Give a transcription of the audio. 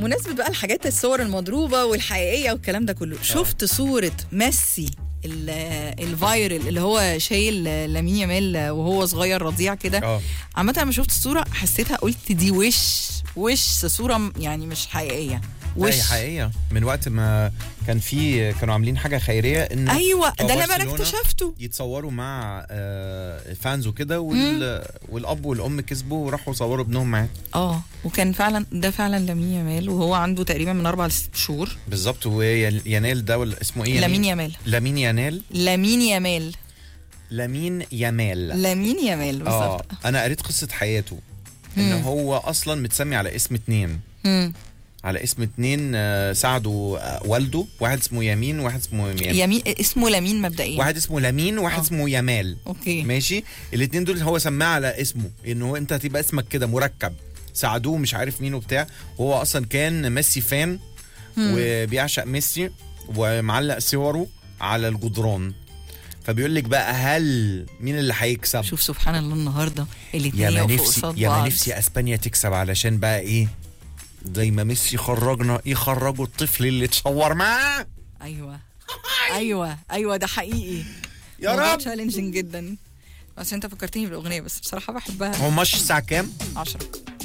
مناسبة بقى الحاجات الصور المضروبة والحقيقية والكلام ده كله شفت صورة ميسي ال- الفايرل اللي هو شايل لامين يامال وهو صغير رضيع كده اه عامة لما شفت الصورة حسيتها قلت دي وش وش صورة م- يعني مش حقيقية لا وش هي حقيقيه من وقت ما كان في كانوا عاملين حاجه خيريه ان ايوه بتوع ده اللي انا برشلونة اكتشفته يتصوروا مع آه، فانز وكده وال... والاب والام كسبوا وراحوا صوروا ابنهم معاه اه وكان فعلا ده فعلا لامين يامال وهو عنده تقريبا من اربع لست شهور بالظبط وينال ده ولا اسمه ايه لامين يامال لامين ينال لامين يامال لامين يامال لامين يامال اه بالظبط انا قريت قصه حياته ان مم. هو اصلا متسمي على اسم اتنين مم. على اسم اتنين آه، ساعدوا آه، والده واحد اسمه يمين وواحد اسمه يمين يمين اسمه لامين مبدئيا واحد اسمه لامين وواحد آه. اسمه يمال اوكي ماشي الاثنين دول هو سماه على اسمه ان هو انت هتبقى اسمك كده مركب ساعدوه مش عارف مين وبتاع وهو اصلا كان ميسي فان وبيعشق ميسي ومعلق صوره على الجدران فبيقول لك بقى هل مين اللي هيكسب شوف سبحان الله النهارده يا الاثنين ما يقفوا نفسي قصاد يا ما بعض نفسي اسبانيا تكسب علشان بقى ايه زي ما ميسي خرجنا يخرجوا الطفل اللي اتصور معاه ايوه ايوه ايوه ده حقيقي يا موضوع رب تشالنجينج جدا بس انت فكرتني بالاغنيه بس بصراحه بحبها هو ماتش الساعه كام 10